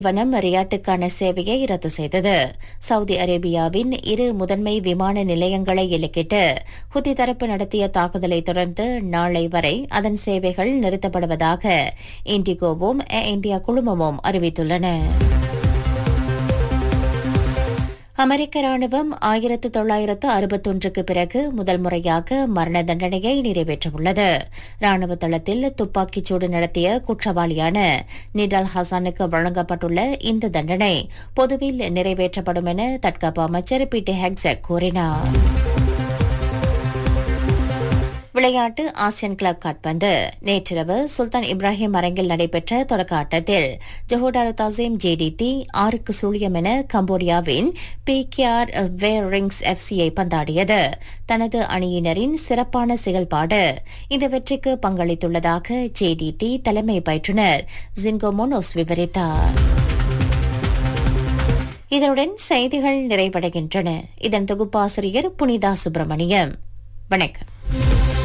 வனம் ரியாட்டுக்கான சேவையை ரத்து செய்தது சவுதி அரேபியாவின் இரு முதன்மை விமான நிலையங்களை இலக்கிட்டு ஹுத்தி தரப்பு நடத்திய தாக்குதலை தொடர்ந்து நாளை வரை அதன் சேவைகள் நிறுத்தப்படுவதாக இண்டிகோவும் ஏர் இந்தியா குழுமமும் அறிவித்துள்ளன அமெரிக்க ராணுவம் ஆயிரத்து தொள்ளாயிரத்து அறுபத்தொன்றுக்கு பிறகு முதல் முறையாக மரண தண்டனையை நிறைவேற்றவுள்ளது ராணுவ தளத்தில் துப்பாக்கிச்சூடு நடத்திய குற்றவாளியான நிடால் ஹசானுக்கு வழங்கப்பட்டுள்ள இந்த தண்டனை பொதுவில் நிறைவேற்றப்படும் என தற்காப்பு அமைச்சர் பி டி ஹெக்ஸட் கூறினார் விளையாட்டு ஆசியன் கிளப் காட்பந்து நேற்றிரவு சுல்தான் இப்ராஹிம் அரங்கில் நடைபெற்ற தொடக்க ஆட்டத்தில் ஜஹோடாரு தாசிம் ஜேடிடி ஆறுக்கு சுழியம் என கம்போடியாவின் பி கே ஆர் வேரிங்ஸ் எஃப்சியை பந்தாடியது தனது அணியினரின் சிறப்பான செயல்பாடு இந்த வெற்றிக்கு பங்களித்துள்ளதாக ஜேடிடி தலைமை பயிற்றுநர் ஜின்கோமோனோஸ் விவரித்தார் இதனுடன் செய்திகள் நிறைவடைகின்றன இதன் தொகுப்பாசிரியர் புனிதா சுப்பிரமணியம் வணக்கம்